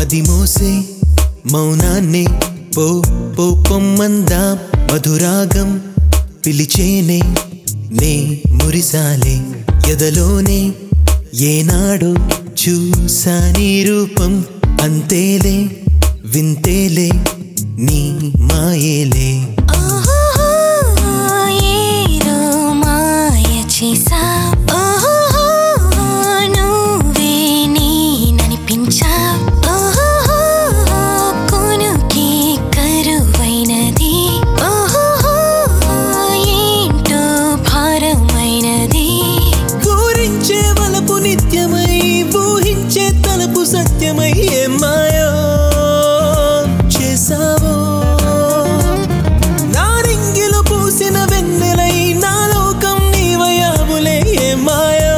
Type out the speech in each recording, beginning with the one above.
మది మోసే మౌనాన్నే పో పో పొమ్మందాం మధురాగం పిలిచేనే నే మురిసాలే ఎదలోనే ఏనాడో చూసా నీ రూపం అంతేలే వింతేలే నీ మాయేలే ఓహో ఏదో మాయ చేసా ఓహో నువ్వే నేననిపించా ఓహో కొనుకే కరువైనది ఓహో ఏంటో భారమైనది ఊరించే వలపు నిత్యమై ఊహించే తలపు సత్యమై ఏ మాయో చేసావో నా రింగిలో పూసిన వెన్నెలై నా లోకం నీవయావులే ఏ మాయో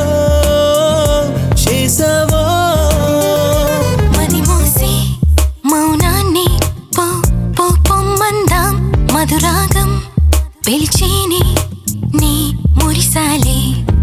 చేసావో మది మోసే మౌనాన్ని పో పో పొమ్మందాం మధురాగం పిలిచేని నీ మురిసాలే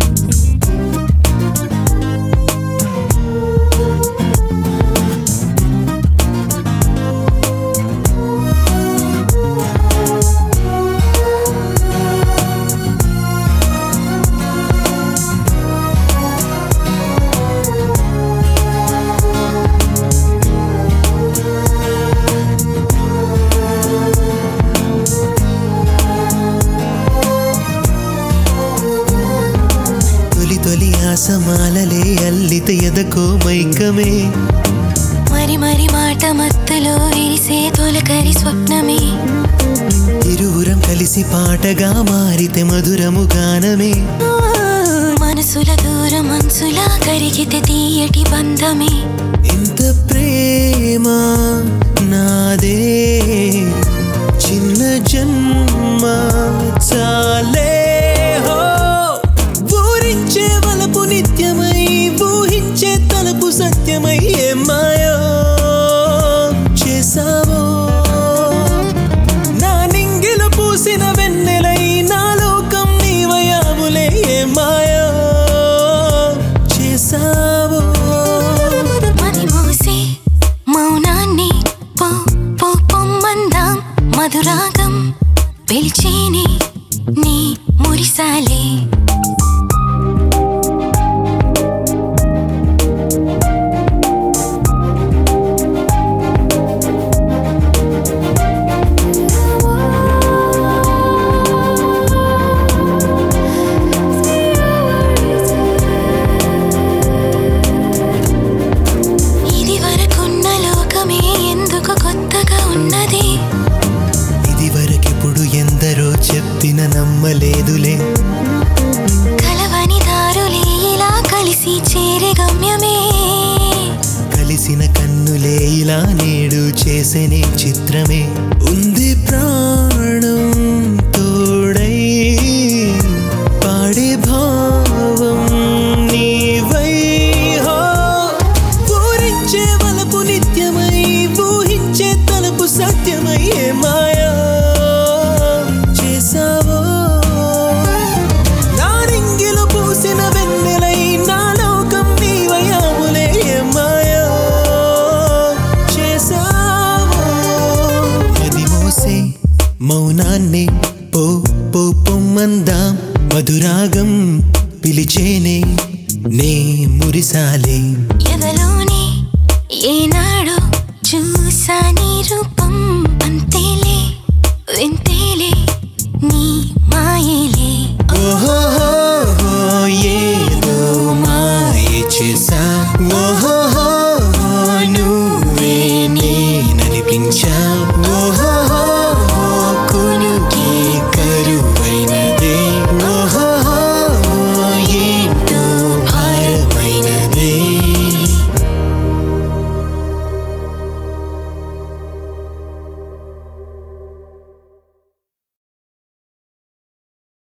తొలి తొలి ఆసమాలలే అల్లిత ఎదకో మైకమే మరి మరి మాట మత్తులో విరిసే తొలకరి స్వప్నమే ఇరువురం కలిసి పాటగా మారితే మధురము గానమే ఆ, మనసుల దూరం మనసులా కరిగితే తీయటి బంధమే ఇంత ప్రేమ నాదే చిన్న జన్మ చాలే హో ఊరించే వలపు నిత్యమై ఊహించే తలపు సత్యమై ఏ మాయో చేసావో నా నింగిల పూసిన వెన్నెలై నా లోకం నీవయాములే ఏ మాయో చేసావో మది మోసే మౌనాన్ని పో పో పొమ్మందాం మధురాగం పిలిచేని నీ మురిసాలే ఇది వరకున్న లోకమే ఎందుకు కొత్తగా ఉన్నది ఇది వరకెప్పుడు ఎందరో చెప్పిన నమ్మలేదులే కలవని దారులే ఇలా కలిసి చేరే గమ్యమే కలిసిన కన్నులే ఇలా నేడు చేసేనే చిత్రమే ఉంది ప్రాణం తోడై పాడే భావం నీవై హో పూరించే వలపు నిత్యమై ఊహించే తలపు సత్యమై ఏ మాయా చేసావో నా రింగిలో పూసిన వెన్నెలై నా లోకం నీవయాములే ఏ మాయా చేసావో మది మోసే మౌనాన్ని పో పో పొమ్మందాం మధురాగం పిలిచేనే నే మురిసాలే ఎదలోనే ఏనాడో చూసా నీ రూపం